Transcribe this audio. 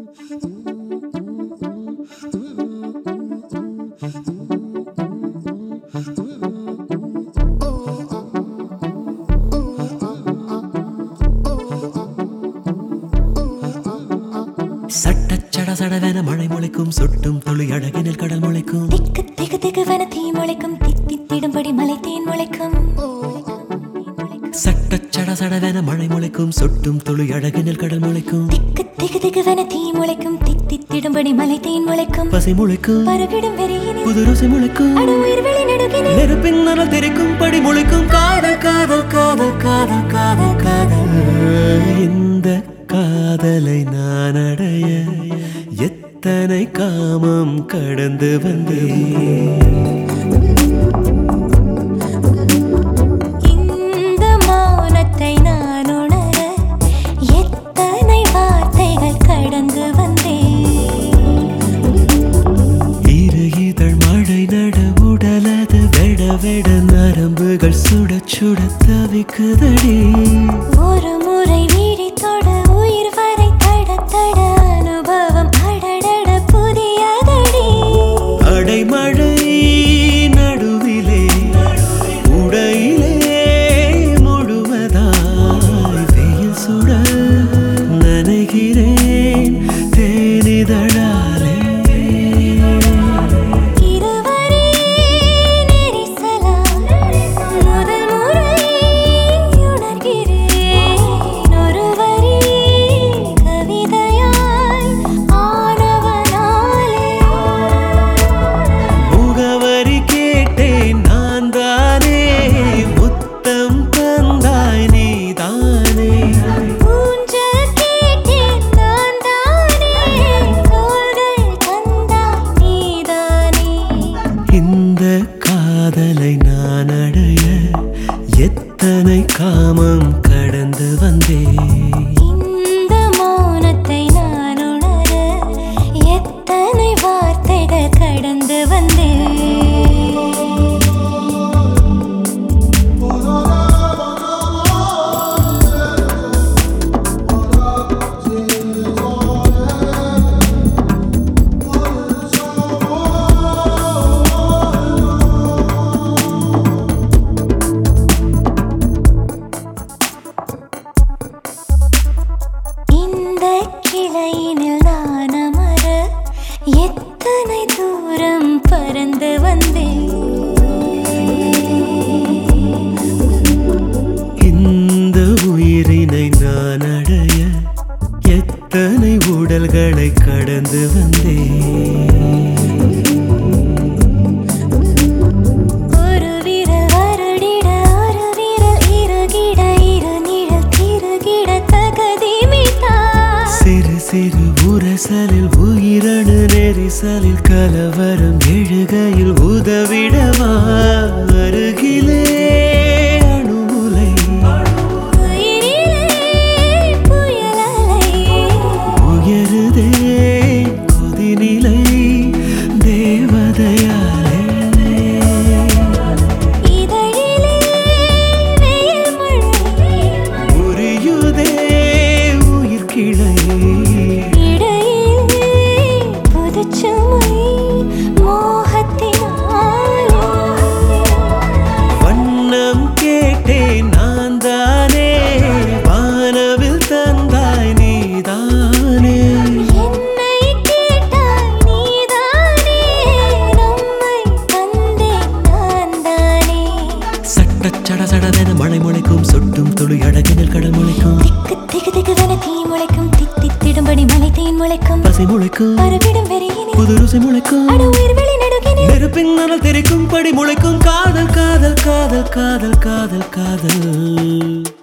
சட்டச்சட சடவென மழை முளைக்கும் சொட்டும் துளி அழகினில் கடல் முளைக்கும் திக்கு திகு திகுவன தீ முளைக்கும் தித்தித்திடும்படி மலை தேன் முளைக்கும் சட்டச்சட சடவென மழை முளைக்கும் சொட்டும் துளி அழகினில் கடல் முளைக்கும் திக்கு திகு திகுவன தீ முளைக்கும் தித்தித்திடும்படி மலை தேன் முளைக்கும் பசி முளைக்கும் பருகிடும் வெறியினில் புது ருசி முளைக்கும் அடு உயிர் வெளி நடுகினில் நெருப்பின் நரல் தெரிக்கும் படி முளைக்கும் காதல் காதல் காதல் காதல் காதல் காதல் இந்த காதலை நான் அடைய எத்தனை காமம் கடந்து வந்தேன் இந்த மௌனத்தை நான் உணர எத்தனை வார்த்தைகள் கடந்து வந்தேன் இரு இதழ் மழை நட உடலது வெட வெட நரம்புகள் சுட சுட தவிக்குதடி ஒரு முறை வீடி தொட உயிர் வரை தட தட அனுபவம் அடடட புதியதடி அடைமழை நடுவிலே உடையிலே முழுவதாய் வெயில் சுட நனைகிறேன் தேனிதழாலே இருவரே நெரிசலா முதல் முறை உணர்கிறேன் ஒரு வரி கவிதையாய் ஆனவனாலே முகவரி கேட்டேன் நான் தானே முத்தம் தந்தாய் நீதானே ஊஞ்சல் கேட்டேன் நான் தானே தோள்கள் தந்தாய் நீதானே இந்த காதலை நான் அடைய எத்தனை காமம் கடந்து வந்தேன் இந்த மௌனத்தை நான் உணர எத்தனை வார்த்தைகள் கடந்து வந்தேன் இந்த கிளையினில் நான் அமர எத்தனை தூரம் பறந்து வந்தேன் இந்த உயிரினை நான் அடைய எத்தனை உடல்களை கடந்து வந்தேன் ஒரு விரல் வருடிட ஒரு விரல் இருகிட இரு நிழல் திருகிட தகதி மிதா சிறு சிறு உரசலில் உயிரணு நெரிசலில் கலவரம் எழுகையில் உதவிடவா அருகிலே அணுமுலை உயிரிலே புயலலை உயருதே கொதிநிலை தேவதையாலே இதழிலே வெயில் மழை உரியுதே உயிர் கிளை இடையிலே புதுச்சுமை மோகத்தினாலே வண்ணம் கேட்டேன் நான் தானே வானவில் தந்தாய் நீதானே என்னை கேட்டாய் நீதானே நம்மை தந்தேன் நான் தானே சட்டச்சட சடவென மழை முளைக்கும் சொட்டும் துளி அழகினில் கடல் முளைக்கும் திக்கு திகு திகுவன தீ முளைக்கும் தித்தித்திடும்படி மலை தேன் முளைக்கும் பசி முளைக்கும் பருகிடும் வெறியினில் புது ருசி முளைக்கும் அடு உயிர் வெளி நடுகினில் நெருப்பின் நரல் தெரிக்கும் படி முளைக்கும் காதல் காதல் காதல் காதல் காதல் காதல்